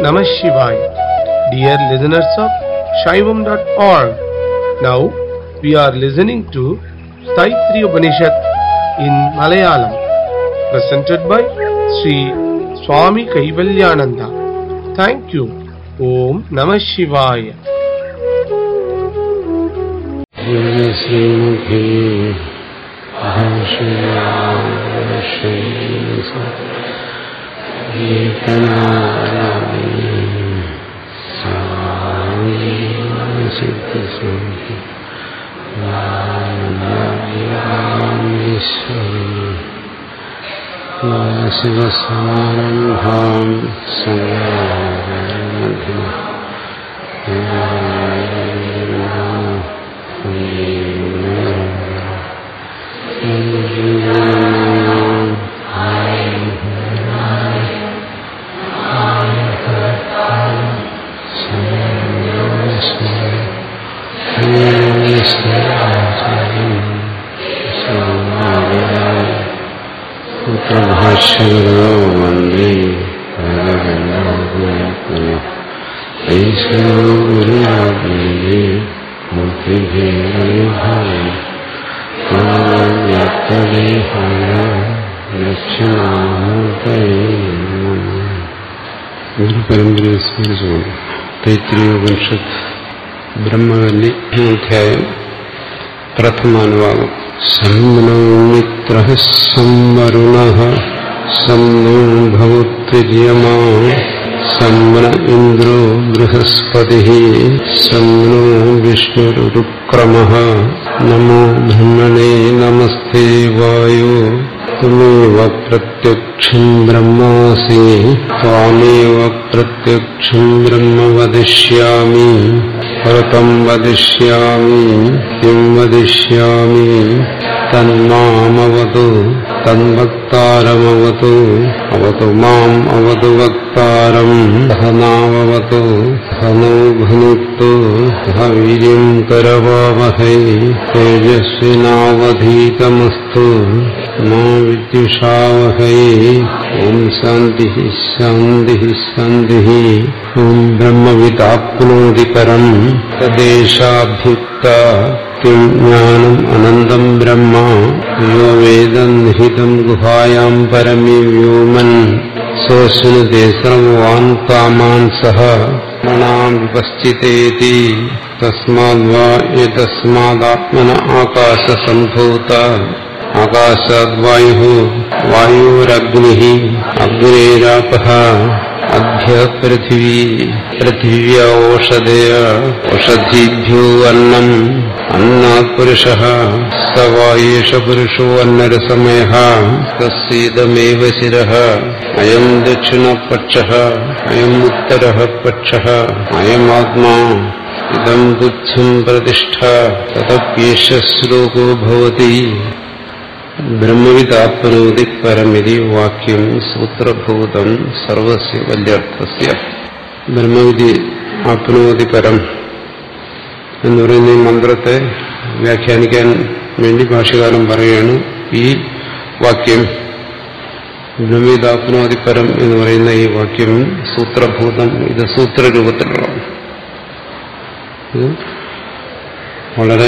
Namah Shivaya. Dear listeners of Shaivam.org, now we are listening to Staitri Upanishad in Malayalam, presented by Sri Swami Kaivalyananda. Thank you. Om Namah Shivaya. ശ്രീമുഖേ ശിവസമാരംഭാം ഭാഷ്യകളോ വന്ദേ ഈശ്വരോ ഗുരുവാഗ്നേ ബുദ്ധിഭേദവിഭാവം വ്യാപ്തദേഹായ ദക്ഷിണാമൂർത്തയേ ഗുരുപരമ്പരയെ സ്മരിച്ചുകൊണ്ട് തൈത്രീയോപനിഷത്ത് ബ്രഹ്മവല്ലി അധ്യായം പ്രഥമാനുവാദം സമ്മനോ മിത്ര സംവരുണ സമ്മോ ഭവത്വര്യമാ സമ്മന ഇന്ദ്രോ ബൃഹസ്പതി സമ്മനോ വിഷ്ണുരുക്രമ നമോ ബ്രഹ്മണേ നമസ്തേ വായോ त्वमेव प्रत्यक्षम् ब्रह्मासि त्वामेव प्रत्यक्षम् ब्रह्म वदिष्यामि भरतम् वदिष्यामि किम् वदिष्यामि तन्मामवतु तन्वक्तारमवतु अवतु माम् अवतु वक्तारम् सहनाववतु हनो भुनुक्तु सह वीर्यम् करवावहै तेजस्विनावधीतमस्तु मा विद्युषावहै ॐ शान्तिः शान्तिः शान्तिः ॐ ब्रह्मविदाप्नोति परम् तदेशाभ्युक्ता किम् ज्ञानम् अनन्तम् ब्रह्म यो वेदम् निहितम् गुहायाम् परमि व्योमन् सोऽश्नुते सर्ववान् कामान् सह मनाम् विपश्चितेति तस्माद्वा एतस्मादात्मन आकाशसम्भूत आकाशाद्वायुः वायुरग्निः अग्नेरापः अभ्य पृथिवी पृथिव्या ओषधय ओषधीभ्यो अन्नम् अन्नात् पुरुषः स वा एष पुरुषो अन्नरसमयः तस्येदमेव शिरः अयम् दक्षिणपक्षः अयम् उत्तरः पक्षः अयमात्मा इदम् बुद्धिम् प्रतिष्ठा तदप्येष श्लोको भवति ബ്രഹ്മവിതാപ്നോതി പരമിതി വാക്യം സൂത്രഭൂതം സർവസ്യ വല്യർത്ഥസ്യ ബ്രഹ്മവിധി ആപ്നോതി പരം എന്ന് പറയുന്ന ഈ മന്ത്രത്തെ വ്യാഖ്യാനിക്കാൻ വേണ്ടി ഭാഷകാലം പറയുകയാണ് ഈ വാക്യം ബ്രഹ്മവിതാപ്നോതി പരം എന്ന് പറയുന്ന ഈ വാക്യം സൂത്രഭൂതം ഇത് സൂത്രരൂപത്തിലുള്ളതാണ് ഇത് വളരെ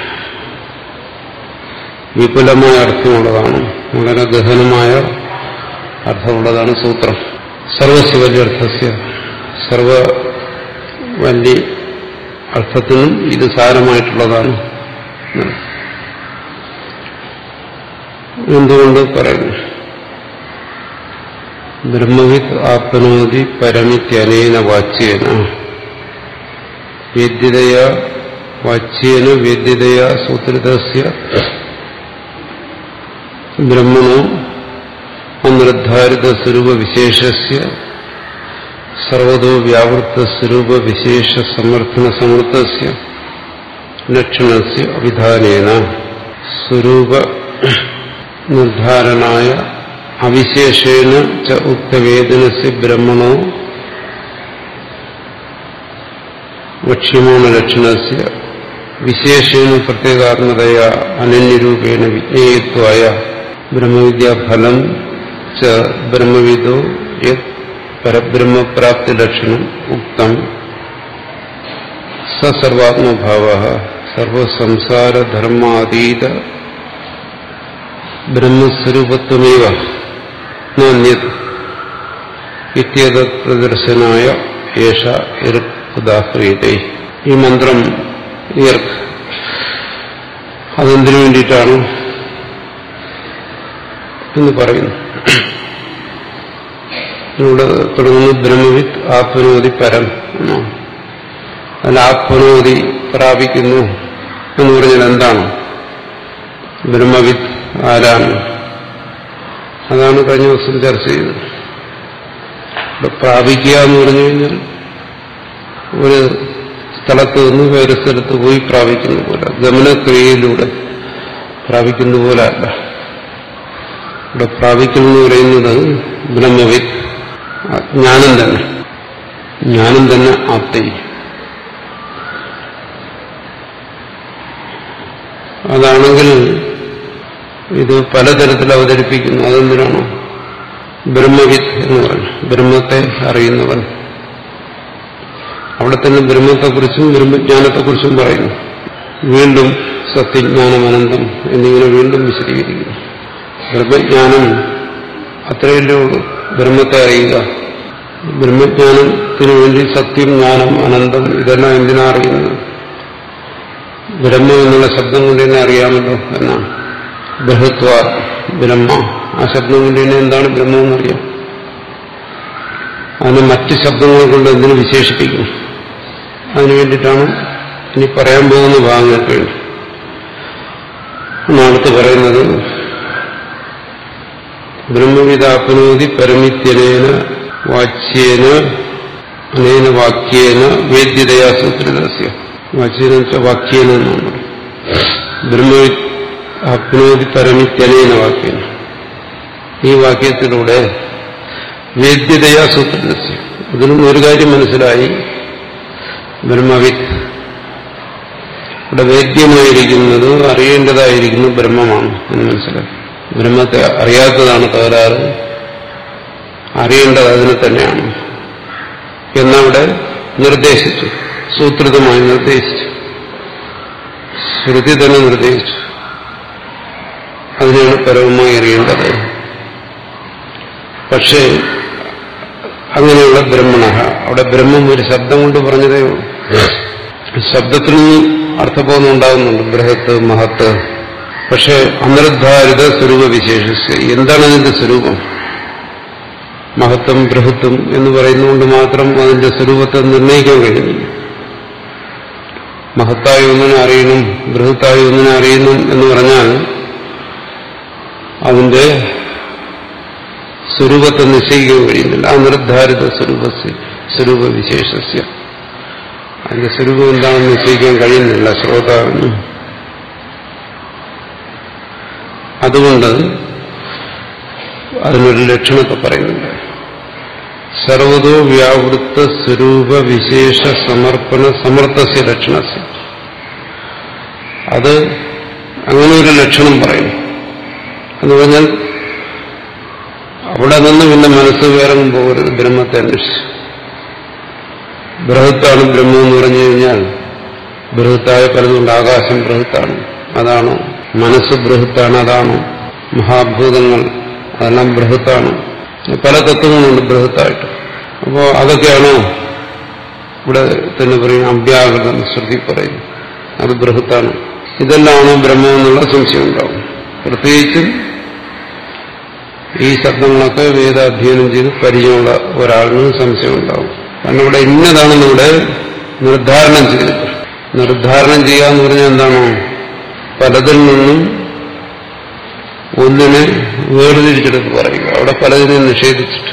വിപുലമായ അർത്ഥമുള്ളതാണ് വളരെ ഗഹനമായ അർത്ഥമുള്ളതാണ് സൂത്രം സർവസ്യ വലിയ അർത്ഥസ്യ സർവ വലിയ അർത്ഥത്തിനും ഇത് സാരമായിട്ടുള്ളതാണ് എന്തുകൊണ്ട് പറയുന്നു ബ്രഹ്മവിത് ആപ്നോതി പരമിത്യനേന വാച്യേന വേദ്യതയ വാച്യേന വേദ്യതയ സൂത്രിതസ്യ ബ്രഹ്മണോ അനിർദ്ധാരിത സ്വരൂപ വിശേഷസ്യ സർവതോ വ്യാവൃത്ത സ്വരൂപ വിശേഷ സമർത്ഥന സമൃദ്ധസ്യ ലക്ഷണസ്യ അവിധാനേന സ്വരൂപ നിർദ്ധാരണായ അവിശേഷേണ ച ഉക്തവേദനസ്യ ബ്രഹ്മണോ വക്ഷ്യമാണ് ലക്ഷണസ്യ വിശേഷേണ പ്രത്യേകാത്മതയ അനന്യരൂപേണ വിജ്ഞേയത്വായ ബ്രഹ്മവിദ്യാഫലം ച ബ്രഹ്മവിദോ യത് പരബ്രഹ്മപ്രാപ്തി ലക്ഷണം ഉക്തം സർവാത്മഭാവ സർവസംസാരധർമാതീത ബ്രഹ്മസ്വരൂപത്വമേവ നാന്യത് ഇത്യേതത് പ്രദർശനായ ഏഷ ഇർക്ക് ഉദാഹ്രീത ഈ മന്ത്രം ഇർക്ക് അതെന്തിനു വേണ്ടിയിട്ടാണ് എന്ന് പറയുന്നു ഇവിടെ തുടങ്ങുന്നു ബ്രഹ്മവിത്ത് ആത്മനോതി പരം എന്നാണ് അതിൽ ആത്മനോതി പ്രാപിക്കുന്നു എന്ന് പറഞ്ഞാൽ എന്താണ് ബ്രഹ്മവിത്ത് ആരാണ് അതാണ് കഴിഞ്ഞ ദിവസം ചർച്ച ചെയ്തത് ഇവിടെ പ്രാപിക്കുക എന്ന് പറഞ്ഞു കഴിഞ്ഞാൽ ഒരു സ്ഥലത്ത് നിന്ന് വേറെ സ്ഥലത്ത് പോയി പ്രാപിക്കുന്ന പോലെ ഗമനക്രിയയിലൂടെ പ്രാപിക്കുന്ന പോലെ അല്ല ഇവിടെ പ്രാപിക്കൽ എന്ന് പറയുന്നത് ബ്രഹ്മവിത്ത് ജ്ഞാനം തന്നെ ജ്ഞാനം തന്നെ ആപ്തി അതാണെങ്കിൽ ഇത് പലതരത്തിൽ അവതരിപ്പിക്കുന്നു അതെന്തിനാണ് ബ്രഹ്മവിത്ത് എന്ന് പറഞ്ഞു ബ്രഹ്മത്തെ അറിയുന്നവൻ അവിടെ തന്നെ ബ്രഹ്മത്തെക്കുറിച്ചും ബ്രഹ്മജ്ഞാനത്തെക്കുറിച്ചും പറയുന്നു വീണ്ടും സത്യജ്ഞാനം അനന്തം എന്നിങ്ങനെ വീണ്ടും വിശദീകരിക്കുന്നു ബ്രഹ്മജ്ഞാനം അത്രയല്ലേ ഉള്ളൂ ബ്രഹ്മത്തെ അറിയുക ബ്രഹ്മജ്ഞാനത്തിന് വേണ്ടി സത്യം ജ്ഞാനം അനന്തം ഇതെല്ലാം എന്തിനാ അറിയുന്നത് ബ്രഹ്മം എന്നുള്ള ശബ്ദം കൊണ്ട് തന്നെ അറിയാമല്ലോ എന്നാണ് ബൃഹത്വ ബ്രഹ്മ ആ ശബ്ദം കൊണ്ട് തന്നെ എന്താണ് ബ്രഹ്മം എന്നറിയാം അതിന് മറ്റ് ശബ്ദങ്ങൾ കൊണ്ട് എന്തിനു വിശേഷിപ്പിക്കും അതിനു വേണ്ടിയിട്ടാണ് ഇനി പറയാൻ പോകുന്ന ഭാഗങ്ങൾക്ക് വേണ്ടി അടുത്ത് പറയുന്നത് ബ്രഹ്മവിതാപ്നോതി പരമിത്യനേന വാച്യേന അനേന വാക്യേന വേദ്യതയാ സൂത്രിതസ്യ വാച്യേന വെച്ചാൽ വാക്യേന എന്നാണ് ബ്രഹ്മവി ആപ്നോതി പരമിത്യനേന വാക്യേന ഈ വാക്യത്തിലൂടെ വേദ്യതയാ സൂത്രിതസ്യ ഇതിനും ഒരു കാര്യം മനസ്സിലായി ബ്രഹ്മവിത്ത് ഇവിടെ വേദ്യമായിരിക്കുന്നത് അറിയേണ്ടതായിരിക്കുന്നു ബ്രഹ്മമാണ് എന്ന് മനസ്സിലായി ബ്രഹ്മത്തെ അറിയാത്തതാണ് തകരാറ് അറിയേണ്ടത് അതിനെ തന്നെയാണ് എന്നവിടെ നിർദ്ദേശിച്ചു സൂത്രിതമായി നിർദ്ദേശിച്ചു ശ്രുതി തന്നെ നിർദ്ദേശിച്ചു അതിനെയാണ് പരമമായി അറിയേണ്ടത് പക്ഷേ അങ്ങനെയുള്ള ബ്രഹ്മണ അവിടെ ബ്രഹ്മം ഒരു ശബ്ദം കൊണ്ട് പറഞ്ഞതേ ഉള്ളൂ ശബ്ദത്തിൽ അർത്ഥബോധം ഉണ്ടാകുന്നുണ്ട് ബൃഹത്ത് മഹത്ത് പക്ഷെ അനിർദ്ധാരിത സ്വരൂപ വിശേഷിച്ച് എന്താണ് അതിന്റെ സ്വരൂപം മഹത്വം ബൃഹത്വം എന്ന് പറയുന്നതുകൊണ്ട് മാത്രം അതിന്റെ സ്വരൂപത്തെ നിർണ്ണയിക്കാൻ കഴിയുന്നില്ല മഹത്തായ ഒന്നിനെ അറിയണം ബൃഹത്തായ ഒന്നിനെ അറിയണം എന്ന് പറഞ്ഞാൽ അതിന്റെ സ്വരൂപത്തെ നിശ്ചയിക്കാൻ കഴിയുന്നില്ല അനിർദ്ധാരിത സ്വരൂപ സ്വരൂപ വിശേഷസ്യ അതിന്റെ സ്വരൂപം എന്താണെന്ന് നിശ്ചയിക്കാൻ കഴിയുന്നില്ല ശ്രോതാവിന് അതുകൊണ്ട് അതിനൊരു ലക്ഷണത്തെ പറയുന്നുണ്ട് സർവതോ വ്യാവൃത്ത സ്വരൂപ വിശേഷ സമർപ്പണ സമർത്ഥസ്യ ലക്ഷണസ്യ അത് അങ്ങനെ ഒരു ലക്ഷണം പറയും എന്ന് പറഞ്ഞാൽ അവിടെ നിന്ന് പിന്നെ മനസ്സ് വേറെ പോകരുത് ബ്രഹ്മത്തെ അന്വേഷിച്ച് ബൃഹത്താണ് ബ്രഹ്മം എന്ന് പറഞ്ഞു കഴിഞ്ഞാൽ ബൃഹത്തായ പലതുകൊണ്ട് ആകാശം ബൃഹത്താണ് അതാണ് മനസ്സ് ബൃഹത്താണ് അതാണ് മഹാഭൂതങ്ങൾ അതെല്ലാം ബൃഹത്താണ് പല തത്വങ്ങളുണ്ട് ബൃഹത്തായിട്ട് അപ്പോൾ അതൊക്കെയാണോ ഇവിടെ തന്നെ പറയും അഭ്യാകൃതം ശ്രുതി പറയുന്നു അത് ബൃഹത്താണ് ഇതെല്ലാമാണോ ബ്രഹ്മം എന്നുള്ള സംശയം ഉണ്ടാവും പ്രത്യേകിച്ചും ഈ ശബ്ദങ്ങളൊക്കെ വേദാധ്യയനം ചെയ്ത് പരിചയമുള്ള ഒരാളിന് സംശയം ഉണ്ടാവും കാരണം ഇവിടെ ഇന്നതാണെന്ന് ഇവിടെ നിർദ്ധാരണം ചെയ്തിട്ട് നിർദ്ധാരണം ചെയ്യുക എന്ന് പറഞ്ഞാൽ എന്താണോ പലതിൽ നിന്നും ഒന്നിനെ വേർതിരിച്ചെടുത്ത് പറയുക അവിടെ പലതിനെ നിഷേധിച്ചിട്ട്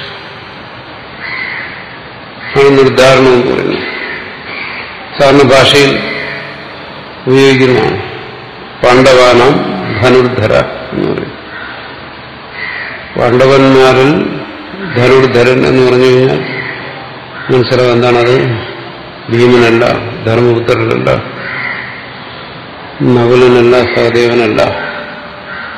ആണ് നിർദ്ധാരണം എന്ന് പറയുന്നത് സാധാരണ ഭാഷയിൽ ഉപയോഗിക്കുന്നതാണ് പാണ്ഡവാനാം ധനുർധര എന്ന് പറയും പാണ്ഡവന്മാരിൽ ധനുർധരൻ എന്ന് പറഞ്ഞു കഴിഞ്ഞാൽ മനസ്സിലാവും എന്താണത് ഭീമനല്ല ധർമ്മപുത്രനല്ല നകുലനല്ല സഹദേവനല്ല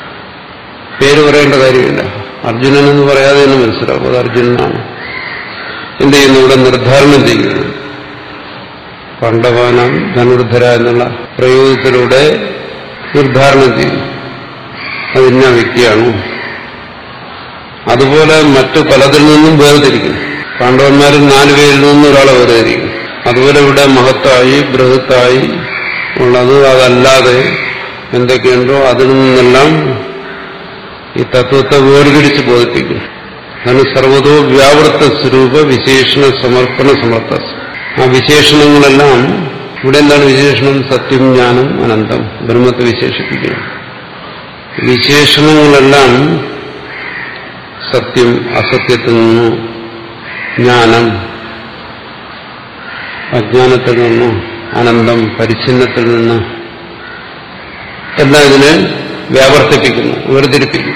പേര് പറയേണ്ട കാര്യമില്ല അർജുനൻ എന്ന് പറയാതെ തന്നെ മനസ്സിലാവും അത് അർജുനനാണ് എന്ത് ചെയ്യുന്നു ഇവിടെ നിർദ്ധാരണം ചെയ്യുന്നു പണ്ഡവാനം ധനുർധര എന്നുള്ള പ്രയോഗത്തിലൂടെ നിർദ്ധാരണം ചെയ്യുന്നു അതിന്ന വ്യക്തിയാണ് അതുപോലെ മറ്റു പലതിൽ നിന്നും വേർതിരിക്കുന്നു പാണ്ഡവന്മാരിൽ നാലുപേരിൽ നിന്നും ഒരാളെ വേർതിരിക്കും അതുപോലെ ഇവിടെ മഹത്തായി ബൃഹത്തായി ഉള്ളത് അതല്ലാതെ എന്തൊക്കെയുണ്ടോ അതിൽ നിന്നെല്ലാം ഈ തത്വത്തെ വേർതിരിച്ച് ബോധിപ്പിക്കും അതാണ് സർവതോ വ്യാവൃത്ത സ്വരൂപ വിശേഷണ സമർപ്പണ സമർത്ഥ ആ വിശേഷണങ്ങളെല്ലാം ഇവിടെ എന്താണ് വിശേഷണം സത്യം ജ്ഞാനം അനന്തം ബ്രഹ്മത്തെ വിശേഷിപ്പിക്കുക വിശേഷണങ്ങളെല്ലാം സത്യം അസത്യത്തിൽ നിന്നു ജ്ഞാനം അജ്ഞാനത്തിൽ നിന്നു അനന്തം പരിച്ഛിന്നത്തിൽ നിന്ന് എല്ലാം ഇതിനെ വ്യാവർത്തിപ്പിക്കുന്നു വേർതിരിപ്പിക്കുന്നു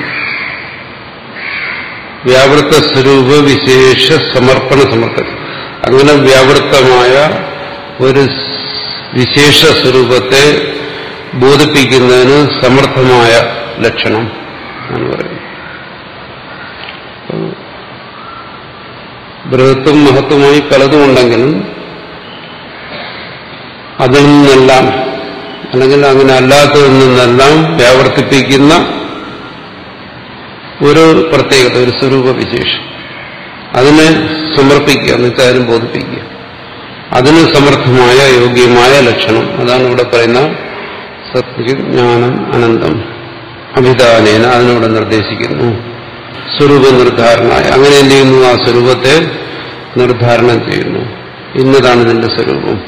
വ്യാവൃത്ത സ്വരൂപ വിശേഷ സമർപ്പണ സമർത്ഥം അങ്ങനെ വ്യാവൃത്തമായ ഒരു വിശേഷ സ്വരൂപത്തെ ബോധിപ്പിക്കുന്നതിന് സമർത്ഥമായ ലക്ഷണം എന്ന് പറയുന്നത് ബൃഹത്തും മഹത്വമായി പലതും ഉണ്ടെങ്കിലും അതിൽ നിന്നെല്ലാം അല്ലെങ്കിൽ അങ്ങനെ അല്ലാത്തതിൽ നിന്നെല്ലാം വ്യാവർത്തിപ്പിക്കുന്ന ഒരു പ്രത്യേകത ഒരു സ്വരൂപ വിശേഷം അതിനെ സമർപ്പിക്കുക എന്നിട്ടാരും ബോധിപ്പിക്കുക അതിന് സമർത്ഥമായ യോഗ്യമായ ലക്ഷണം അതാണ് ഇവിടെ പറയുന്ന സത്യജ്ഞാനം അനന്തം അഭിധാനേന അതിനോട് നിർദ്ദേശിക്കുന്നു സ്വരൂപ നിർദ്ധാരണായ അങ്ങനെ എന്ത് ചെയ്യുന്നു ആ സ്വരൂപത്തെ നിർദ്ധാരണം ചെയ്യുന്നു ഇന്നതാണ് ഇതിന്റെ സ്വരൂപം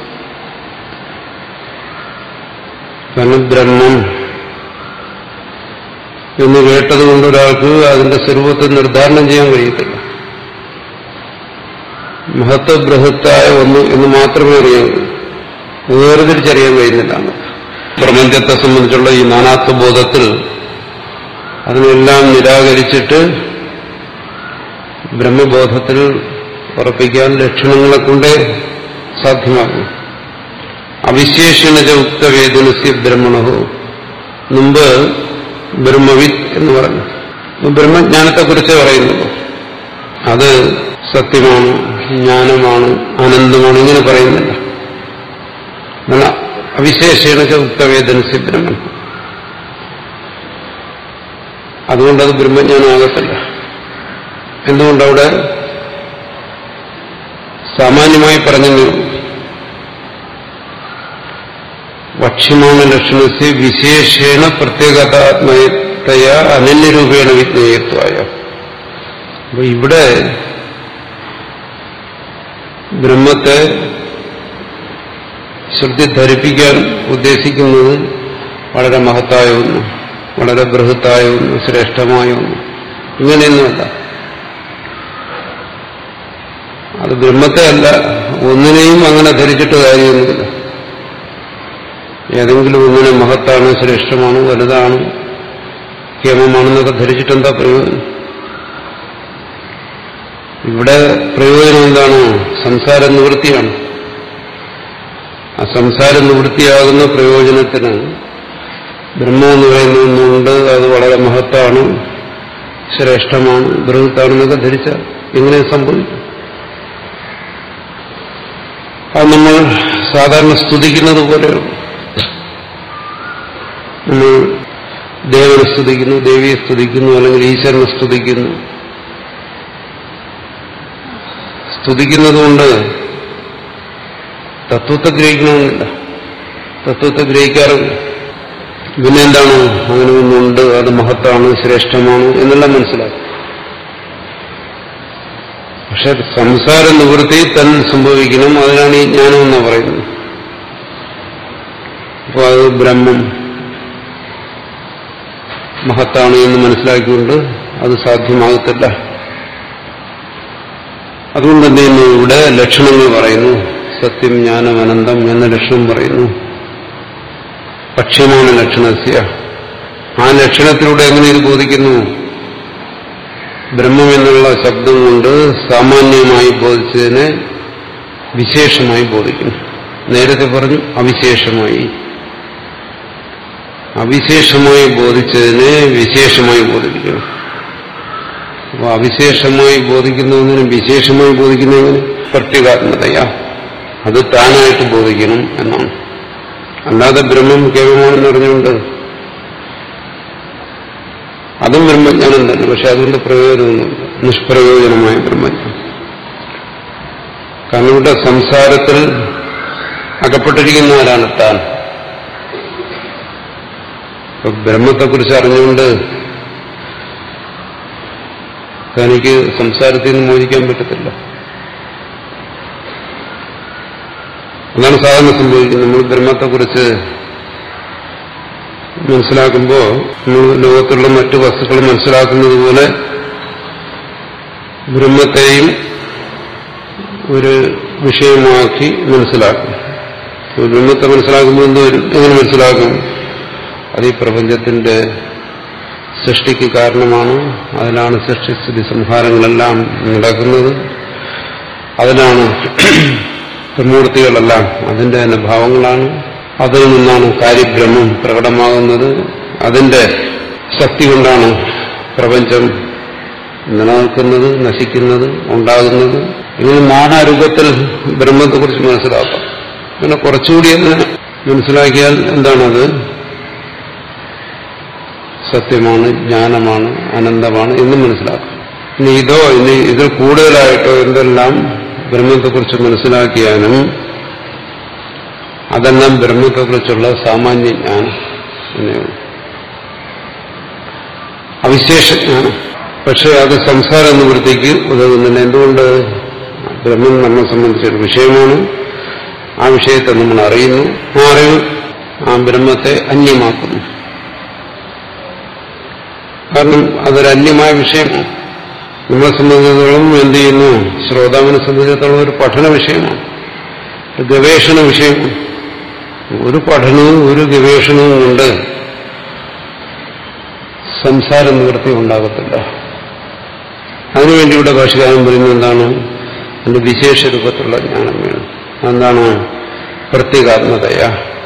കാരണം ബ്രഹ്മം എന്ന് കേട്ടതുകൊണ്ട് ഒരാൾക്ക് അതിന്റെ സ്വരൂപത്തെ നിർദ്ധാരണം ചെയ്യാൻ കഴിയത്തില്ല മഹത്വ ബൃഹത്തായ ഒന്ന് എന്ന് മാത്രമേ അറിയാൻ കഴിയൂ വേർതിരിച്ചറിയാൻ കഴിയുന്നില്ല പ്രപഞ്ചത്തെ സംബന്ധിച്ചുള്ള ഈ നാനാത്വ ബോധത്തിൽ അതിനെല്ലാം നിരാകരിച്ചിട്ട് ബ്രഹ്മബോധത്തിൽ ഉറപ്പിക്കാൻ ലക്ഷണങ്ങളെ കൊണ്ടേ സാധ്യമാകും അവിശേഷണജ ഉക്തവേദനസ്യ ബ്രഹ്മണോ മുമ്പ് ബ്രഹ്മവിത്ത് എന്ന് പറഞ്ഞു ബ്രഹ്മജ്ഞാനത്തെക്കുറിച്ച് പറയുന്നുള്ളൂ അത് സത്യമാണ് ജ്ഞാനമാണ് ആനന്ദമാണ് ഇങ്ങനെ പറയുന്നില്ല എന്നാൽ അവിശേഷണജ ഉക്തവേദനസ്യ ബ്രഹ്മൻ അതുകൊണ്ടത് ബ്രഹ്മജ്ഞാനമാകത്തില്ല എന്തുകൊണ്ടവിടെ സാമാന്യമായി പറഞ്ഞു വക്ഷ്യമാണ് ലക്ഷണസ്യ വിശേഷേണ പ്രത്യേകതാത്മയതയ അനന്യരൂപേണ വിജ്ഞേയത്വായ അപ്പൊ ഇവിടെ ബ്രഹ്മത്തെ ശ്രുതി ധരിപ്പിക്കാൻ ഉദ്ദേശിക്കുന്നത് വളരെ മഹത്തായ ഒന്ന് വളരെ ബൃഹത്തായ ഒന്ന് ശ്രേഷ്ഠമായ ഒന്ന് ഇങ്ങനെയൊന്നുമല്ല അത് ബ്രഹ്മത്തെ അല്ല ഒന്നിനെയും അങ്ങനെ ധരിച്ചിട്ട് കാര്യമൊന്നുമില്ല ഏതെങ്കിലും ഒന്നിനെ മഹത്താണ് ശ്രേഷ്ഠമാണ് വലുതാണ് കേമമാണെന്നൊക്കെ ധരിച്ചിട്ട് എന്താ പ്രയോജനം ഇവിടെ പ്രയോജനം എന്താണ് സംസാര നിവൃത്തിയാണ് ആ സംസാര നിവൃത്തിയാകുന്ന പ്രയോജനത്തിന് ബ്രഹ്മം എന്ന് പറയുന്ന ഒന്നുണ്ട് അത് വളരെ മഹത്താണ് ശ്രേഷ്ഠമാണ് ബൃഹത്താണെന്നൊക്കെ ധരിച്ചാൽ എങ്ങനെ സംഭവിക്കും അത് നമ്മൾ സാധാരണ സ്തുതിക്കുന്നത് പോലെയാണ് നമ്മൾ ദേവനെ സ്തുതിക്കുന്നു ദേവിയെ സ്തുതിക്കുന്നു അല്ലെങ്കിൽ ഈശ്വരനെ സ്തുതിക്കുന്നു സ്തുതിക്കുന്നതുകൊണ്ട് തത്വത്തെ ഗ്രഹിക്കണമെന്നില്ല തത്വത്തെ ഗ്രഹിക്കാറില്ല പിന്നെ എന്താണ് അങ്ങനെ ഒന്നുണ്ട് അത് മഹത്താണ് ശ്രേഷ്ഠമാണ് എന്നെല്ലാം മനസ്സിലാക്കും പക്ഷെ സംസാര നിവൃത്തി തൻ സംഭവിക്കണം അതിനാണ് ഈ ജ്ഞാനം എന്ന് പറയുന്നത് അപ്പോൾ അത് ബ്രഹ്മം മഹത്താണ് എന്ന് മനസ്സിലാക്കിക്കൊണ്ട് അത് സാധ്യമാകത്തില്ല അതുകൊണ്ട് എന്ത് ചെയ്യുന്നു ഇവിടെ ലക്ഷണങ്ങൾ പറയുന്നു സത്യം ജ്ഞാനം അനന്തം എന്ന ലക്ഷണം പറയുന്നു പക്ഷ്യമാണ് ലക്ഷണസ്യ ആ ലക്ഷണത്തിലൂടെ എങ്ങനെ ഇത് ബോധിക്കുന്നു ബ്രഹ്മം എന്നുള്ള ശബ്ദം കൊണ്ട് സാമാന്യമായി ബോധിച്ചതിനെ വിശേഷമായി ബോധിക്കുന്നു നേരത്തെ പറഞ്ഞു അവിശേഷമായി അവിശേഷമായി ബോധിച്ചതിനെ വിശേഷമായി ബോധിപ്പിക്കണം അപ്പൊ അവിശേഷമായി ബോധിക്കുന്നതിനും വിശേഷമായി ബോധിക്കുന്നതിനും പ്രത്യേകാത്മതയാ അത് താനായിട്ട് ബോധിക്കണം എന്നാണ് അല്ലാതെ ബ്രഹ്മം കേവലമാണെന്ന് പറഞ്ഞുകൊണ്ട് അതും ബ്രഹ്മജ്ഞാനം തന്നെ പക്ഷെ അതുകൊണ്ട് പ്രയോജനമൊന്നുമില്ല നിഷ്പ്രയോജനമായ ബ്രഹ്മജ്ഞാനം കാരണം ഇവിടെ സംസാരത്തിൽ അകപ്പെട്ടിരിക്കുന്ന ആരാണ് താൻ ഇപ്പൊ ബ്രഹ്മത്തെക്കുറിച്ച് അറിഞ്ഞുകൊണ്ട് തനിക്ക് സംസാരത്തിൽ നിന്ന് മോചിക്കാൻ പറ്റത്തില്ല അതാണ് സാധാരണ സംഭവിക്കുന്നത് നമ്മൾ ബ്രഹ്മത്തെക്കുറിച്ച് മനസ്സിലാക്കുമ്പോൾ നമ്മൾ ലോകത്തുള്ള മറ്റു വസ്തുക്കൾ മനസ്സിലാക്കുന്നത് പോലെ ബ്രഹ്മത്തെയും ഒരു വിഷയമാക്കി മനസ്സിലാക്കും ബ്രഹ്മത്തെ മനസ്സിലാക്കുമ്പോൾ എന്തോ എങ്ങനെ മനസ്സിലാക്കും അത് ഈ പ്രപഞ്ചത്തിന്റെ സൃഷ്ടിക്ക് കാരണമാണ് അതിലാണ് സൃഷ്ടിസ്ഥിതി സംഹാരങ്ങളെല്ലാം നടക്കുന്നത് അതിലാണ് ത്രിമൂർത്തികളെല്ലാം അതിന്റെ തന്നെ ഭാവങ്ങളാണ് അതിൽ നിന്നാണ് കാര്യബ്രഹ്മം പ്രകടമാകുന്നത് അതിന്റെ ശക്തി കൊണ്ടാണ് പ്രപഞ്ചം നിലനിൽക്കുന്നത് നശിക്കുന്നത് ഉണ്ടാകുന്നത് ഇങ്ങനെ നാനാരൂപത്തിൽ ബ്രഹ്മത്തെക്കുറിച്ച് മനസ്സിലാക്കാം പിന്നെ കുറച്ചുകൂടി അതിനെ മനസ്സിലാക്കിയാൽ എന്താണത് സത്യമാണ് ജ്ഞാനമാണ് അനന്തമാണ് എന്നും മനസ്സിലാക്കും ഇനി ഇതോ ഇനി ഇതിൽ കൂടുതലായിട്ടോ എന്തെല്ലാം ബ്രഹ്മത്തെക്കുറിച്ച് മനസ്സിലാക്കിയാലും അതെല്ലാം ബ്രഹ്മത്തെക്കുറിച്ചുള്ള സാമാന്യ ജ്ഞാനം തന്നെയാണ് അവിശേഷജ്ഞാനം പക്ഷെ അത് സംസാര നിവൃത്തിക്ക് ഉതകുന്നില്ല എന്തുകൊണ്ട് ബ്രഹ്മം നമ്മെ സംബന്ധിച്ചൊരു വിഷയമാണ് ആ വിഷയത്തെ നമ്മൾ അറിയുന്നു ആ അറിവ് ആ ബ്രഹ്മത്തെ അന്യമാക്കുന്നു കാരണം അതൊരു അന്യമായ വിഷയമാണ് നമ്മളെ സംബന്ധിച്ചിടത്തോളം എന്ത് ചെയ്യുന്നു ശ്രോതാവിനെ സംബന്ധിച്ചിടത്തോളം ഒരു പഠന വിഷയമാണ് ഒരു ഗവേഷണ വിഷയമാണ് ഒരു പഠനവും ഒരു ഗവേഷണവും കൊണ്ട് സംസാര നിവൃത്തി ഉണ്ടാകത്തില്ല അതിനുവേണ്ടി ഇവിടെ ഭാഷകാരൻ പറയുന്നത് എന്താണ് അതിന്റെ വിശേഷ രൂപത്തിലുള്ള ജ്ഞാനം വേണം എന്താണ് പ്രത്യേകാത്മതയ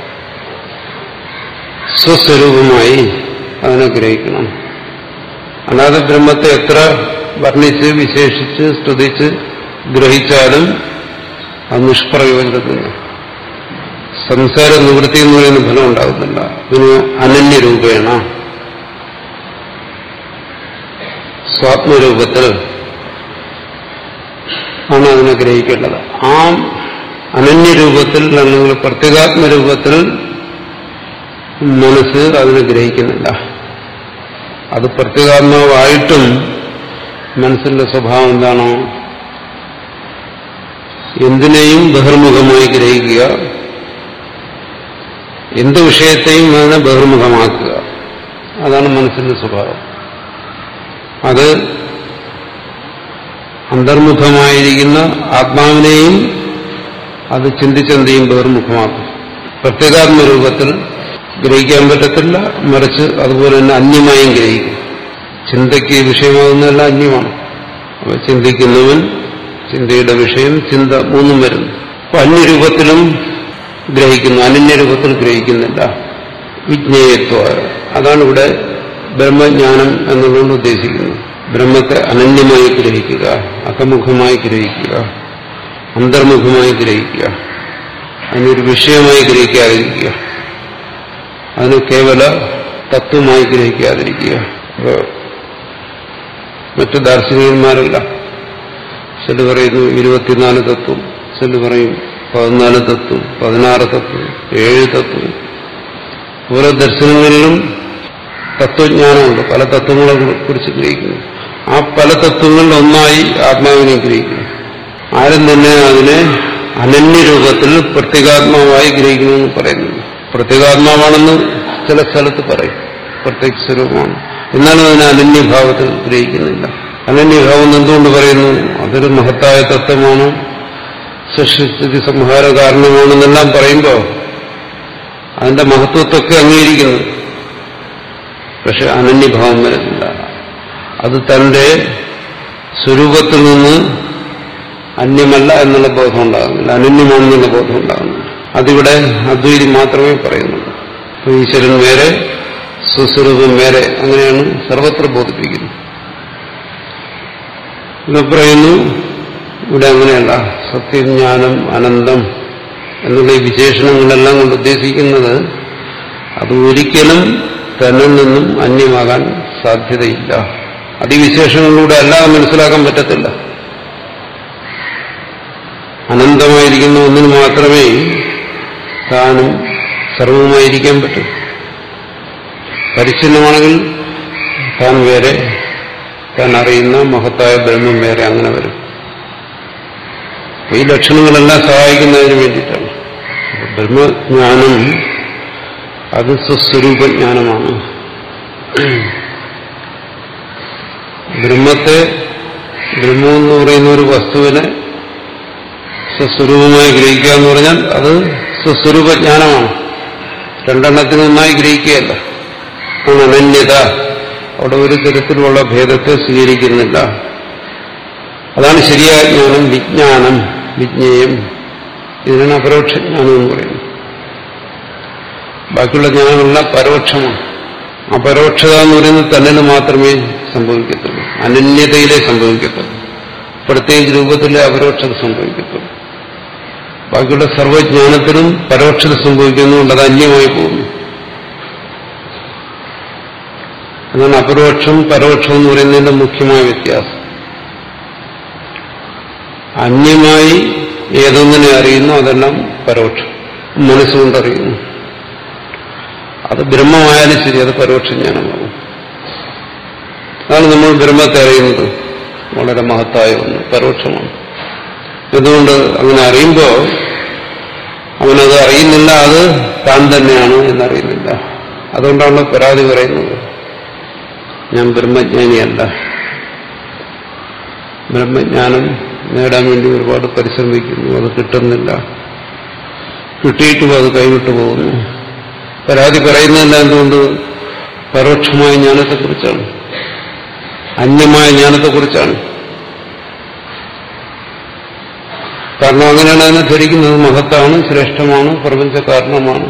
സ്വസ്വരൂപമായി അതിനെ ഗ്രഹിക്കണം അല്ലാതെ ബ്രഹ്മത്തെ എത്ര വർണ്ണിച്ച് വിശേഷിച്ച് സ്തുതിച്ച് ഗ്രഹിച്ചാലും അത് നിഷ്പ്രയോജനത്തിന് സംസാര നിവൃത്തി എന്ന് പറയുന്ന ഫലം ഉണ്ടാകുന്നില്ല ഇതിന് അനന്യരൂപേണ സ്വാത്മരൂപത്തിൽ ആണ് അതിനെ ഗ്രഹിക്കേണ്ടത് ആ അനന്യരൂപത്തിൽ അല്ലെങ്കിൽ പ്രത്യേകാത്മരൂപത്തിൽ മനസ്സ് അതിനെ ഗ്രഹിക്കുന്നില്ല അത് പ്രത്യേകാത്മാവായിട്ടും മനസ്സിന്റെ സ്വഭാവം എന്താണോ എന്തിനേയും ബഹിർമുഖമായി ഗ്രഹിക്കുക എന്ത് വിഷയത്തെയും അതിനെ ബഹിർമുഖമാക്കുക അതാണ് മനസ്സിന്റെ സ്വഭാവം അത് അന്തർമുഖമായിരിക്കുന്ന ആത്മാവിനെയും അത് ചിന്തിച്ചെന്തെയും ബഹിർമുഖമാക്കും പ്രത്യേകാത്മ രൂപത്തിൽ ഗ്രഹിക്കാൻ പറ്റത്തില്ല മറിച്ച് അതുപോലെ തന്നെ അന്യമായും ഗ്രഹിക്കും ചിന്തയ്ക്ക് വിഷയമാകുന്നതെല്ലാം അന്യമാണ് അപ്പൊ ചിന്തിക്കുന്നവൻ ചിന്തയുടെ വിഷയം ചിന്ത മൂന്നും വരുന്നു അപ്പൊ അന്യരൂപത്തിലും ഗ്രഹിക്കുന്നു അനന്യരൂപത്തിൽ ഗ്രഹിക്കുന്നില്ല വിജ്ഞേയത്വ അതാണ് ഇവിടെ ബ്രഹ്മജ്ഞാനം എന്നുകൊണ്ട് ഉദ്ദേശിക്കുന്നത് ബ്രഹ്മത്തെ അനന്യമായി ഗ്രഹിക്കുക അകമുഖമായി ഗ്രഹിക്കുക അന്തർമുഖമായി ഗ്രഹിക്കുക അതിനൊരു വിഷയമായി ഗ്രഹിക്കാതിരിക്കുക അതിന് കേവല തത്വമായി ഗ്രഹിക്കാതിരിക്കുക മറ്റു ദാർശനികന്മാരല്ല ചില പറയുന്നു ഇരുപത്തിനാല് തത്വം ചില പറയും പതിനാല് തത്വം പതിനാറ് തത്വം ഏഴ് തത്വം ഓരോ ദർശനങ്ങളിലും തത്വജ്ഞാനമുണ്ട് പല തത്വങ്ങളെ കുറിച്ച് ഗ്രഹിക്കുന്നു ആ പല തത്വങ്ങളിൽ ഒന്നായി ആത്മാവിനെ ഗ്രഹിക്കുന്നു ആരും തന്നെ അതിനെ അനന്യരൂപത്തിൽ പ്രത്യേകാത്മാവായി ഗ്രഹിക്കണമെന്ന് പറയുന്നു പ്രത്യേകാത്മാവാണെന്ന് ചില സ്ഥലത്ത് പറയും പ്രത്യേക സ്വരൂപമാണ് എന്നാലും അതിനെ അനന്യഭാവത്തിൽ ഗ്രഹിക്കുന്നില്ല അനന്യഭാവം എന്തുകൊണ്ട് പറയുന്നു അതൊരു മഹത്തായ തത്വമാണ് സൃഷ്ടിസ്ഥിതി സംഹാര കാരണമാണെന്നെല്ലാം പറയുമ്പോൾ അതിന്റെ മഹത്വത്തൊക്കെ അംഗീകരിക്കുന്നു പക്ഷെ അനന്യഭാവം വരുന്നില്ല അത് തന്റെ സ്വരൂപത്തിൽ നിന്ന് അന്യമല്ല എന്നുള്ള ബോധം ഉണ്ടാകുന്നില്ല അനന്യമാണെന്നുള്ള ബോധം ഉണ്ടാകുന്നില്ല അതിവിടെ അദ്വൈതി മാത്രമേ പറയുന്നുള്ളൂ അപ്പൊ ഈശ്വരൻ വേറെ സ്വസ്വരൂപം വേറെ അങ്ങനെയാണ് സർവത്ര ബോധിപ്പിക്കുന്നത് ഇവിടെ പറയുന്നു ഇവിടെ അങ്ങനെയല്ല സത്യം ജ്ഞാനം അനന്തം എന്നുള്ള ഈ വിശേഷണങ്ങളെല്ലാം കൊണ്ട് ഉദ്ദേശിക്കുന്നത് അത് ഒരിക്കലും തന്നിൽ നിന്നും അന്യമാകാൻ സാധ്യതയില്ല അത് ഈ വിശേഷങ്ങളിലൂടെ അല്ലാതെ മനസ്സിലാക്കാൻ പറ്റത്തില്ല അനന്തമായിരിക്കുന്ന ഒന്നിന് മാത്രമേ താനും സർവവുമായിരിക്കാൻ പറ്റൂ പരിച്ഛിന്നമാണെങ്കിൽ താൻ വേറെ താൻ അറിയുന്ന മഹത്തായ ബ്രഹ്മം വേറെ അങ്ങനെ വരും ഈ ലക്ഷണങ്ങളെല്ലാം സഹായിക്കുന്നതിന് വേണ്ടിയിട്ടാണ് ബ്രഹ്മജ്ഞാനം അത് സ്വസ്വരൂപജ്ഞാനമാണ് ബ്രഹ്മത്തെ ബ്രഹ്മം എന്ന് പറയുന്ന ഒരു വസ്തുവിനെ സ്വസ്വരൂപമായി ഗ്രഹിക്കുക എന്ന് പറഞ്ഞാൽ അത് സ്വസ്വരൂപജ്ഞാനമാണ് രണ്ടെണ്ണത്തിനൊന്നായി ഗ്രഹിക്കുകയല്ല ആണ് അനന്യത അവിടെ ഒരു തരത്തിലുള്ള ഭേദത്തെ സ്വീകരിക്കുന്നില്ല അതാണ് ശരിയായ ജ്ഞാനം വിജ്ഞാനം വിജ്ഞേയം ഇതിനാണ് അപരോക്ഷജ്ഞാനം എന്ന് പറയുന്നത് ബാക്കിയുള്ള ജ്ഞാനമെല്ലാം പരോക്ഷമാണ് അപരോക്ഷത എന്ന് പറയുന്നത് തന്നിന് മാത്രമേ സംഭവിക്കത്തുള്ളൂ അനന്യതയിലേ സംഭവിക്കത്തുള്ളൂ പ്രത്യേകിച്ച് രൂപത്തിലെ അപരോക്ഷത സംഭവിക്കത്തുള്ളൂ ബാക്കിയുള്ള സർവജ്ഞാനത്തിനും പരോക്ഷത സംഭവിക്കുന്നുണ്ട് അത് അന്യമായി പോകുന്നു അതാണ് അപരോക്ഷം പരോക്ഷം എന്ന് പറയുന്നതിന്റെ മുഖ്യമായ വ്യത്യാസം അന്യമായി ഏതൊന്നിനെ അറിയുന്നു അതെല്ലാം പരോക്ഷം മനസ്സുകൊണ്ട് അറിയുന്നു അത് ബ്രഹ്മമായാലും ശരി അത് പരോക്ഷ ജ്ഞാനമാകും അതാണ് നമ്മൾ ബ്രഹ്മത്തെ അറിയുന്നത് വളരെ മഹത്തായ ഒന്ന് പരോക്ഷമാണ് എന്തുകൊണ്ട് അങ്ങനെ അറിയുമ്പോൾ അവനത് അറിയുന്നില്ല അത് താൻ തന്നെയാണ് എന്നറിയുന്നില്ല അതുകൊണ്ടാണ് പരാതി പറയുന്നത് ഞാൻ ബ്രഹ്മജ്ഞാനിയല്ല ബ്രഹ്മജ്ഞാനം നേടാൻ വേണ്ടി ഒരുപാട് പരിശ്രമിക്കുന്നു അത് കിട്ടുന്നില്ല കിട്ടിയിട്ടും അത് കൈവിട്ടു പോകുന്നു പരാതി പറയുന്നതല്ല എന്തുകൊണ്ട് പരോക്ഷമായ ജ്ഞാനത്തെക്കുറിച്ചാണ് അന്യമായ ജ്ഞാനത്തെക്കുറിച്ചാണ് കാരണം അങ്ങനെയാണ് അതിനെ ധരിക്കുന്നത് മഹത്താണ് ശ്രേഷ്ഠമാണ് പ്രപഞ്ച കാരണമാണ്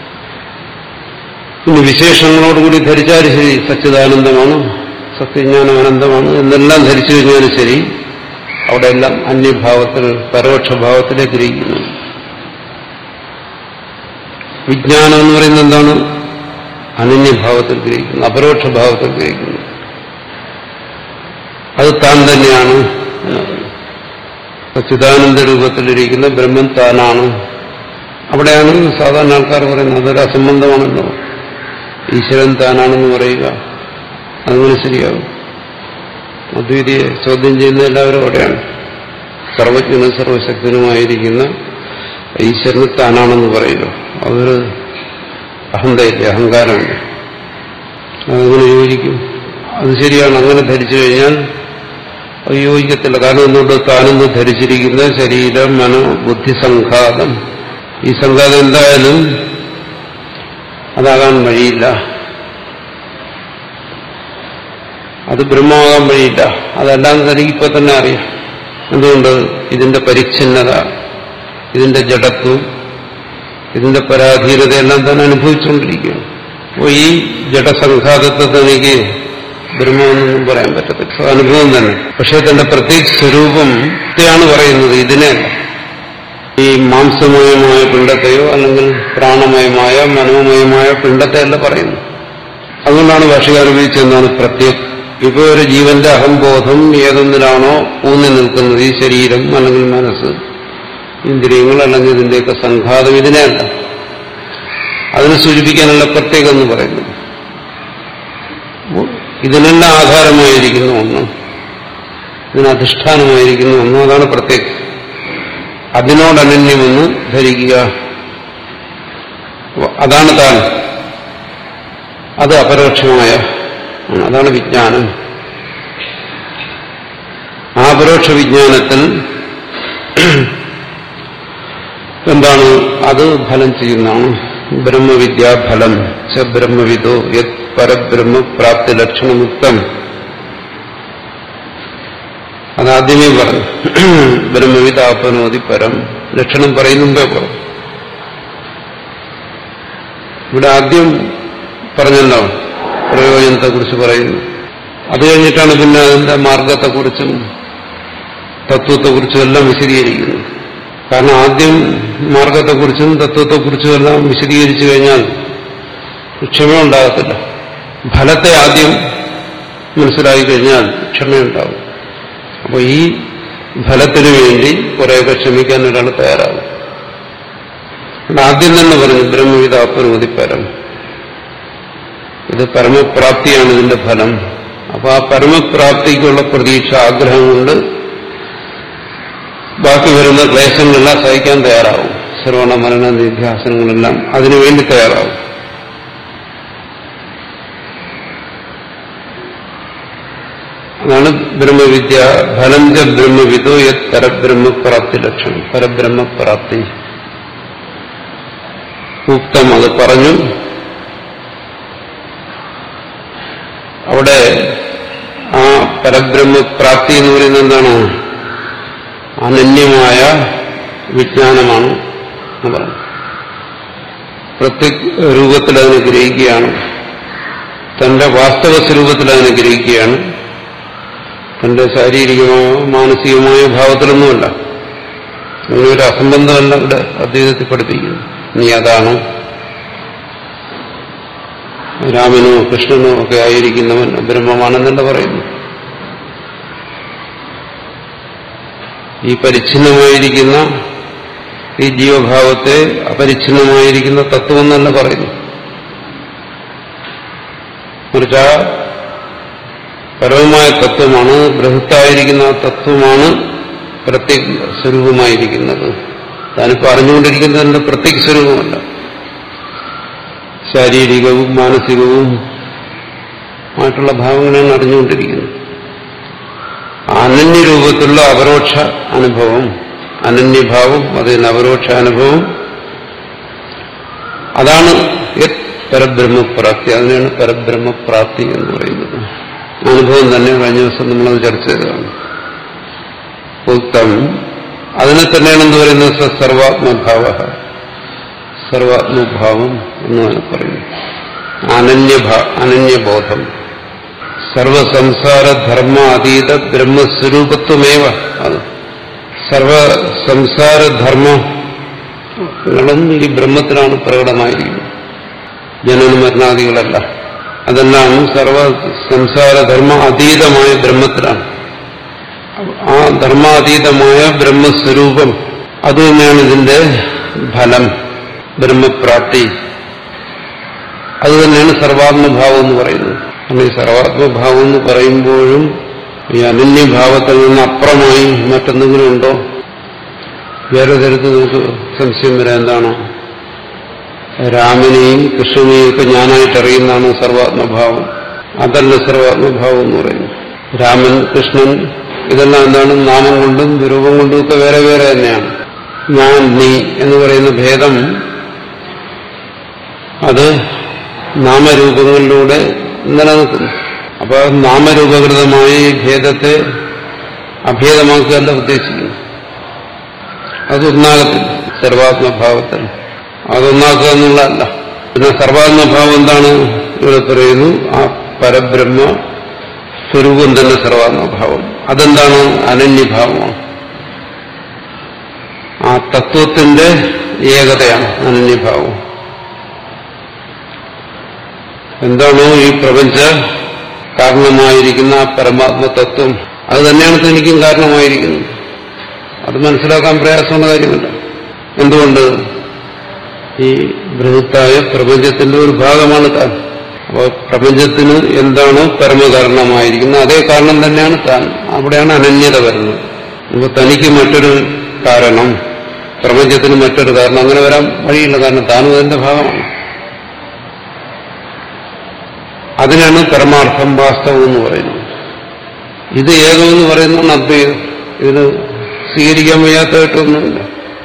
ഇനി വിശേഷങ്ങളോടുകൂടി ധരിച്ചാലും ശരി സച്ചിദാനന്ദമാണ് സത്യജ്ഞാനം അനന്തമാണ് എന്നെല്ലാം ധരിച്ചു കഴിഞ്ഞാലും ശരി അവിടെ എല്ലാം അന്യഭാവത്തിൽ പരോക്ഷഭാവത്തിലേക്ക് ഇരിക്കുന്നു വിജ്ഞാനം എന്ന് പറയുന്നത് എന്താണ് അനന്യഭാവത്തിൽ ഗ്രഹിക്കുന്നു അപരോക്ഷ ഭാവത്തിൽ ഗ്രഹിക്കുന്നു അത് താൻ തന്നെയാണ് എന്നറിയുന്നു സച്ചിദാനന്ദ രൂപത്തിലിരിക്കുന്ന ബ്രഹ്മൻ താനാണ് അവിടെയാണ് സാധാരണ ആൾക്കാർ പറയുന്നത് അതൊരു അസംബന്ധമാണല്ലോ ഈശ്വരൻ താനാണെന്ന് പറയുക അങ്ങനെ ശരിയാകും അദ്വൈതിയെ ചോദ്യം ചെയ്യുന്ന എല്ലാവരും അവിടെയാണ് സർവജ്ഞനും സർവശക്തനുമായിരിക്കുന്ന ഈശ്വരന് താനാണെന്ന് പറയുക അതൊരു അഹന്തയില്ല അഹങ്കാരമില്ല അതെങ്ങനെ യോജിക്കും അത് ശരിയാണ് അങ്ങനെ ധരിച്ചു കഴിഞ്ഞാൽ അത് യോജിക്കത്തില്ല കാരണം എന്തുകൊണ്ട് താനെന്ന് ധരിച്ചിരിക്കുന്ന ശരീരം മനോ ബുദ്ധി സംഘാതം ഈ സംഘാതം എന്തായാലും അതാകാൻ വഴിയില്ല അത് ബ്രഹ്മമാകാൻ വഴിയില്ല അതല്ലാന്ന് തനിക്ക് ഇപ്പൊ തന്നെ അറിയാം എന്തുകൊണ്ട് ഇതിന്റെ പരിച്ഛിന്നത ഇതിന്റെ ജഡത്വം ഇതിന്റെ പരാധീനതയെല്ലാം തന്നെ അനുഭവിച്ചുകൊണ്ടിരിക്കുകയാണ് അപ്പോൾ ഈ ജഡസംഘാതത്തെ തനിക്ക് ബ്രഹ്മമെന്നൊന്നും പറയാൻ പറ്റത്തില്ല അനുഭവം തന്നെ പക്ഷെ തന്റെ പ്രത്യേക സ്വരൂപത്തെയാണ് പറയുന്നത് ഇതിനെയല്ല ഈ മാംസമയമായ പിണ്ടത്തെയോ അല്ലെങ്കിൽ പ്രാണമയമായ മനോമയമായ പിണ്ടത്തെയല്ല പറയുന്നു അതുകൊണ്ടാണ് ഭാഷകാർ ഉപയോഗിച്ചെന്താണ് പ്രത്യേക ഇപ്പൊ ഒരു ജീവന്റെ അഹംബോധം ഏതൊന്നിലാണോ ഊന്നി നിൽക്കുന്നത് ഈ ശരീരം അല്ലെങ്കിൽ മനസ്സ് ഇന്ദ്രിയങ്ങൾ അല്ലെങ്കിൽ ഇതിന്റെയൊക്കെ സംഘാതം ഇതിനെയല്ല അതിനെ സൂചിപ്പിക്കാനുള്ള പ്രത്യേകം എന്ന് പറയുന്നു ഇതിനെല്ലാം ആധാരമായിരിക്കുന്ന ഒന്ന് ഇതിന് അധിഷ്ഠാനമായിരിക്കുന്ന ഒന്ന് അതാണ് പ്രത്യേകം അതിനോടനന്യമെന്ന് ധരിക്കുക അതാണ് താൻ അത് അപരോക്ഷമായ അതാണ് വിജ്ഞാനം ആ അപരോക്ഷ വിജ്ഞാനത്തിൽ എന്താണ് അത് ഫലം ചെയ്യുന്നതാണ് ബ്രഹ്മവിദ്യാഫലം ച ബ്രഹ്മവിദോ യത് പരബ്രഹ്മ പ്രാപ്തി ലക്ഷണമുക്തം അതാദ്യമേ പറഞ്ഞു ബ്രഹ്മവിദാപനോതി പരം ലക്ഷണം പറയുന്നുമ്പേ പറഞ്ഞു ഇവിടെ ആദ്യം പറഞ്ഞല്ലോ പ്രയോജനത്തെക്കുറിച്ച് പറയുന്നു അത് കഴിഞ്ഞിട്ടാണ് പിന്നെ അതിന്റെ മാർഗത്തെക്കുറിച്ചും തത്വത്തെക്കുറിച്ചും എല്ലാം വിശദീകരിക്കുന്നു കാരണം ആദ്യം മാർഗത്തെക്കുറിച്ചും തത്വത്തെക്കുറിച്ചും എല്ലാം വിശദീകരിച്ചു കഴിഞ്ഞാൽ ക്ഷമയുണ്ടാകത്തില്ല ഫലത്തെ ആദ്യം മനസ്സിലാക്കി കഴിഞ്ഞാൽ ക്ഷമയുണ്ടാകും അപ്പോൾ ഈ ഫലത്തിനു വേണ്ടി കുറേയൊക്കെ ക്ഷമിക്കാൻ ഒരാൾ തയ്യാറാകും അതുകൊണ്ട് ആദ്യം തന്നെ പറഞ്ഞു ബ്രഹ്മവിതാപ്പനോതി പരം ഇത് പരമപ്രാപ്തിയാണ് ഇതിന്റെ ഫലം അപ്പൊ ആ പരമപ്രാപ്തിക്കുള്ള പ്രതീക്ഷ ആഗ്രഹം കൊണ്ട് ബാക്കി വരുന്ന ക്ലേശങ്ങളെല്ലാം സഹിക്കാൻ തയ്യാറാവും ശ്രവണ മരണ നിധ്യാസനങ്ങളെല്ലാം അതിനുവേണ്ടി തയ്യാറാവും അതാണ് ബ്രഹ്മവിദ്യ ഫലം ച ബ്രഹ്മവിദോ യത് പരബ്രഹ്മപ്രാപ്തി ലക്ഷണം പരബ്രഹ്മപ്രാപ്തി ഉക്തം അത് പറഞ്ഞു അവിടെ ആ പരബ്രഹ്മപ്രാപ്തി എന്ന് പറയുന്നത് എന്താണ് അനന്യമായ വിജ്ഞാനമാണ് എന്ന് പറഞ്ഞു പ്രത്യേക രൂപത്തിൽ അതിനെ ഗ്രഹിക്കുകയാണ് തന്റെ വാസ്തവ സ്വരൂപത്തിൽ അതിനെ ഗ്രഹിക്കുകയാണ് തന്റെ ശാരീരികമായോ മാനസികമായ ഭാവത്തിലൊന്നുമല്ല അങ്ങനെ ഒരു അസംബന്ധമല്ല ഇവിടെ അദ്വൈതത്തിൽ പഠിപ്പിക്കുന്നു നീ അതാണ് രാമനോ കൃഷ്ണനോ ഒക്കെ ആയിരിക്കുന്നവൻ ബ്രഹ്മമാണെന്നല്ല പറയുന്നു ഈ പരിച്ഛിന്നമായിരിക്കുന്ന ഈ ജീവഭാവത്തെ അപരിച്ഛിന്നമായിരിക്കുന്ന തത്വം എന്നല്ല പറയുന്നു മറിച്ച് ആ പരമമായ തത്വമാണ് ബൃഹത്തായിരിക്കുന്ന ആ തത്വമാണ് പ്രത്യേക സ്വരൂപമായിരിക്കുന്നത് താനിപ്പോൾ അറിഞ്ഞുകൊണ്ടിരിക്കുന്നതിന്റെ പ്രത്യേക സ്വരൂപമല്ല ശാരീരികവും മാനസികവും ആയിട്ടുള്ള ഭാവങ്ങളാണ് അറിഞ്ഞുകൊണ്ടിരിക്കുന്നത് അനന്യരൂപത്തിലുള്ള അപരോക്ഷ അനുഭവം അനന്യഭാവം അതിന് അപരോക്ഷ അനുഭവം അതാണ് യത് പരബ്രഹ്മപ്രാപ്തി അതിനാണ് പരബ്രഹ്മപ്രാപ്തി എന്ന് പറയുന്നത് അനുഭവം തന്നെ കഴിഞ്ഞ ദിവസം നമ്മളത് ചർച്ച ചെയ്തതാണ് ഉക്തം അതിനെ തന്നെയാണ് എന്ന് പറയുന്നത് സ സർവാത്മഭാവ സർവാത്മഭാവം എന്നാണ് പറയുന്നത് അനന്യഭാ അനന്യബോധം സർവസംസാരധർമ്മ അതീത ബ്രഹ്മസ്വരൂപത്വമേവ അത് സർവ സംസാരധർമ്മങ്ങളും ഈ ബ്രഹ്മത്തിലാണ് പ്രകടമായിരിക്കുന്നത് ജനന മരണാദികളല്ല അതെല്ലാം സർവ സംസാരധർമ്മ അതീതമായ ബ്രഹ്മത്തിലാണ് ആ ധർമാതീതമായ ബ്രഹ്മസ്വരൂപം അത് തന്നെയാണ് ഇതിന്റെ ഫലം ബ്രഹ്മപ്രാപ്തി അത് തന്നെയാണ് സർവാത്മഭാവം എന്ന് പറയുന്നത് കാരണം ഈ സർവാത്മഭാവം എന്ന് പറയുമ്പോഴും ഈ അനന്യഭാവത്തിൽ നിന്ന് അപ്പുറമായി മറ്റെന്തെങ്കിലും ഉണ്ടോ വേറെ തരത്തിൽ നമുക്ക് സംശയം വരാൻ എന്താണോ രാമനെയും കൃഷ്ണനെയും ഒക്കെ ഞാനായിട്ട് അറിയുന്നതാണ് സർവാത്മഭാവം അതല്ല സർവാത്മഭാവം എന്ന് പറയുന്നത് രാമൻ കൃഷ്ണൻ ഇതെല്ലാം എന്താണ് നാമം കൊണ്ടും രൂപം കൊണ്ടും ഒക്കെ വേറെ വേറെ തന്നെയാണ് ഞാൻ നീ എന്ന് പറയുന്ന ഭേദം അത് നാമരൂപങ്ങളിലൂടെ നിലനിൽക്കുന്നു അപ്പോൾ നാമരൂപകൃതമായ ഈ ഭേദത്തെ അഭേദമാക്കുകയല്ല ഉദ്ദേശിക്കുന്നു അതൊന്നാകത്തില്ല സർവാത്മഭാവത്തിൽ അതൊന്നാക്കുക എന്നുള്ളതല്ല പിന്നെ സർവാത്മഭാവം എന്താണ് ഇവിടെ പറയുന്നു ആ പരബ്രഹ്മ സ്വരൂപം തന്നെ സർവാത്മഭാവം അതെന്താണ് അനന്യഭാവമാണ് ആ തത്വത്തിന്റെ ഏകതയാണ് അനന്യഭാവം എന്താണോ ഈ പ്രപഞ്ച കാരണമായിരിക്കുന്ന ആ പരമാത്മ തത്വം അത് തന്നെയാണ് തനിക്കും കാരണമായിരിക്കുന്നത് അത് മനസ്സിലാക്കാൻ പ്രയാസമുള്ള കാര്യമല്ല എന്തുകൊണ്ട് ഈ ബൃഹത്തായ പ്രപഞ്ചത്തിന്റെ ഒരു ഭാഗമാണ് താൻ അപ്പോൾ പ്രപഞ്ചത്തിന് എന്താണോ പരമകാരണമായിരിക്കുന്നത് അതേ കാരണം തന്നെയാണ് താൻ അവിടെയാണ് അനന്യത വരുന്നത് അപ്പോൾ തനിക്ക് മറ്റൊരു കാരണം പ്രപഞ്ചത്തിന് മറ്റൊരു കാരണം അങ്ങനെ വരാൻ വഴിയില്ല കാരണം താനും അതിന്റെ ഭാഗമാണ് അതിനാണ് പരമാർത്ഥം വാസ്തവം എന്ന് പറയുന്നത് ഇത് ഏകമെന്ന് പറയുന്നതാണ് അദ്വൈതം ഇതിന് സ്വീകരിക്കാൻ വയ്യാത്തതായിട്ടൊന്നുമില്ല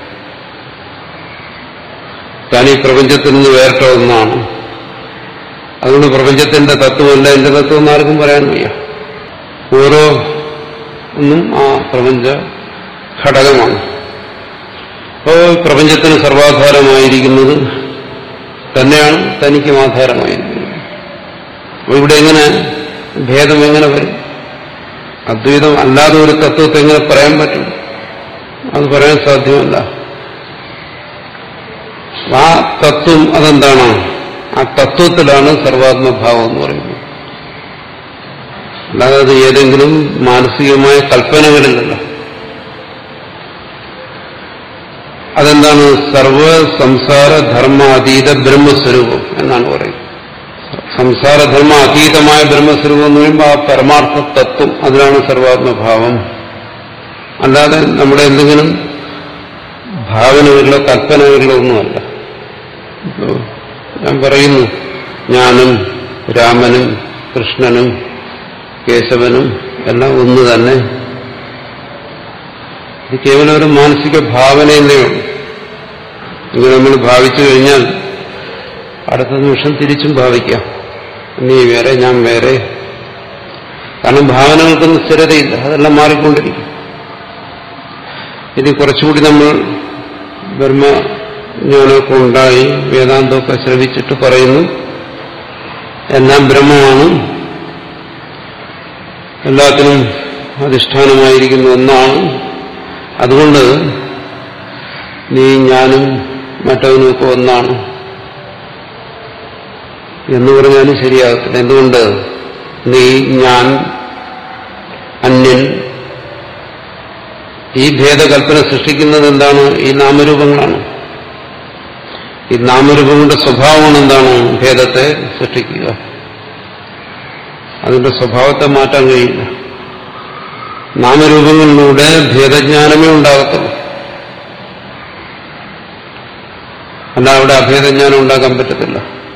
താൻ ഈ പ്രപഞ്ചത്തിൽ നിന്ന് വേറിട്ട ഒന്നാണ് അതുകൊണ്ട് പ്രപഞ്ചത്തിന്റെ തത്വമല്ല എന്റെ തത്വം എന്ന് ആർക്കും പറയാൻ വയ്യ ഓരോ ഒന്നും ആ പ്രപഞ്ച ഘടകമാണ് അപ്പോൾ പ്രപഞ്ചത്തിന് സർവാധാരമായിരിക്കുന്നത് തന്നെയാണ് തനിക്കും ആധാരമായിരിക്കുന്നത് അപ്പോൾ ഇവിടെ എങ്ങനെ ഭേദം എങ്ങനെ വരും അദ്വൈതം അല്ലാതെ ഒരു തത്വത്തെ എങ്ങനെ പറയാൻ പറ്റും അത് പറയാൻ സാധ്യമല്ല ആ തത്വം അതെന്താണ് ആ തത്വത്തിലാണ് സർവാത്മഭാവം എന്ന് പറയുന്നത് അല്ലാതെ അത് ഏതെങ്കിലും മാനസികമായ കൽപ്പനകളിലല്ല അതെന്താണ് സർവ സംസാര ധർമാതീത ബ്രഹ്മസ്വരൂപം എന്നാണ് പറയുന്നത് സംസാരധർമ്മ അതീതമായ ബ്രഹ്മസ്വരൂപം എന്ന് പറയുമ്പോൾ ആ പരമാർത്ഥ തത്വം അതിലാണ് സർവാത്മഭാവം അല്ലാതെ നമ്മുടെ എന്തെങ്കിലും ഭാവനകളിലോ കൽപ്പനകളിലോ ഒന്നുമല്ല ഇപ്പോ ഞാൻ പറയുന്നു ഞാനും രാമനും കൃഷ്ണനും കേശവനും എല്ലാം ഒന്ന് തന്നെ ഇത് കേവലം ഒരു മാനസിക ഭാവനയല്ലേ ഉള്ളൂ ഇങ്ങനെ നമ്മൾ ഭാവിച്ചു കഴിഞ്ഞാൽ അടുത്ത നിമിഷം തിരിച്ചും ഭാവിക്കാം നീ വേറെ ഞാൻ വേറെ കാരണം ഭാവനകൾക്കൊന്നും സ്ഥിരതയില്ല അതെല്ലാം മാറിക്കൊണ്ടിരിക്കും ഇനി കുറച്ചുകൂടി നമ്മൾ ബ്രഹ്മജ്ഞാനമൊക്കെ ഉണ്ടായി വേദാന്തമൊക്കെ ശ്രവിച്ചിട്ട് പറയുന്നു എല്ലാം ബ്രഹ്മമാണ് എല്ലാത്തിനും അധിഷ്ഠാനമായിരിക്കുന്ന ഒന്നാണ് അതുകൊണ്ട് നീ ഞാനും മറ്റവനുമൊക്കെ ഒന്നാണ് എന്ന് പറഞ്ഞാലും ശരിയാകത്തില്ല എന്തുകൊണ്ട് നീ ഞാൻ അന്യൻ ഈ ഭേദകൽപ്പന സൃഷ്ടിക്കുന്നത് എന്താണ് ഈ നാമരൂപങ്ങളാണ് ഈ നാമരൂപങ്ങളുടെ സ്വഭാവമാണ് എന്താണ് ഭേദത്തെ സൃഷ്ടിക്കുക അതിന്റെ സ്വഭാവത്തെ മാറ്റാൻ കഴിയില്ല നാമരൂപങ്ങളിലൂടെ ഭേദജ്ഞാനമേ ഉണ്ടാകത്തുള്ളൂ അല്ല അവിടെ അഭേദജ്ഞാനം ഉണ്ടാക്കാൻ പറ്റത്തില്ല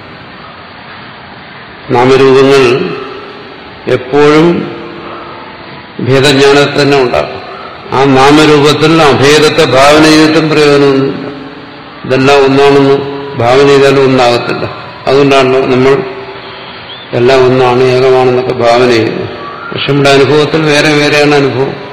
നാമരൂപങ്ങൾ എപ്പോഴും ഭേദജ്ഞാനത്തെ തന്നെ ഉണ്ടാകും ആ നാമരൂപത്തിൽ അഭേദത്തെ ഭാവന ചെയ്തിട്ടും പ്രയോജനമൊന്നുമില്ല ഇതെല്ലാം ഒന്നാണെന്ന് ഭാവന ചെയ്താലും ഒന്നാകത്തില്ല അതുകൊണ്ടാണല്ലോ നമ്മൾ എല്ലാം ഒന്നാണ് ഏകമാണെന്നൊക്കെ ഭാവന ചെയ്യുന്നത് പക്ഷെ നമ്മുടെ അനുഭവത്തിൽ വേറെ വേറെയാണ് അനുഭവം